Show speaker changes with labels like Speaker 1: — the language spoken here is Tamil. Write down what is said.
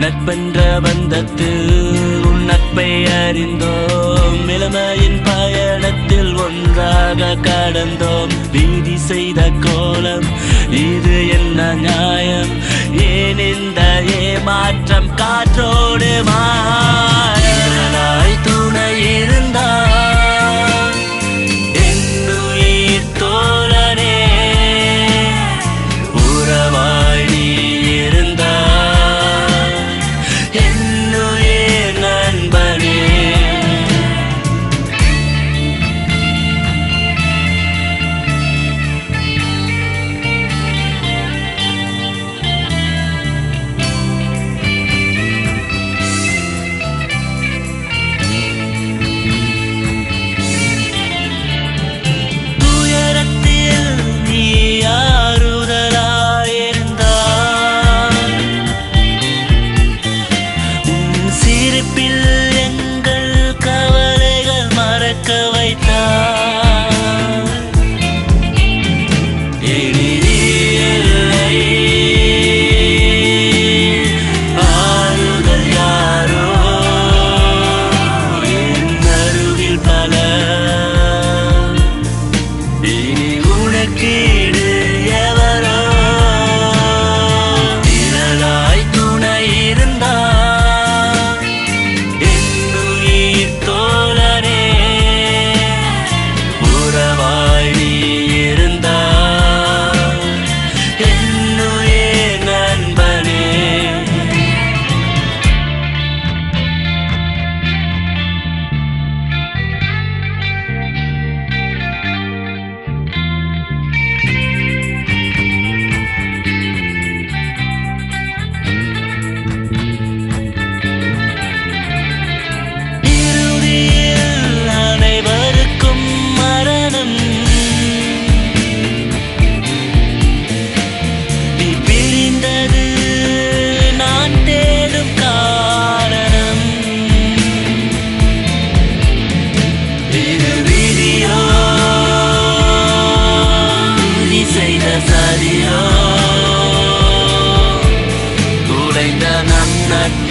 Speaker 1: நட்பென்ற பந்தத்தில் உன் நட்பை அறிந்தோம் இளமையின் பயணத்தில் ஒன்றாக கடந்தோம் வீதி செய்த கோலம் இது என்ன நியாயம் ஏன் இந்த ஏமாற்றம் காற்றோடு மாறலாய் துணை இருந்தால் என்னுயிர் தோழனே உறவாய் நீ இருந்தால் என்னுயிர் நண்பனே துயரத்தில் நீ ஆறுதலாயிருந்தாய் உன் சிரிப்பில் எங்கள் கவலைகள் மறக்க வைத்தாய் இனி நீ இல்லை. ஆறுதல் யாரோ என் அருகில் பலர் இனி உனக்கீடு எவரோ நிழலாய் துணை இருந்தால் என்னுயிர் தோழனே உறவாய் நீ இருந்தால் என்னுயிர் நண்பனே இறுதியில் அனைவருக்கும் மரணம் நீ பிரிந்தது நான் தேடும் காரணம் இது விதியோ நீ செய்த சதியோ உழைந்த நம் நட்பு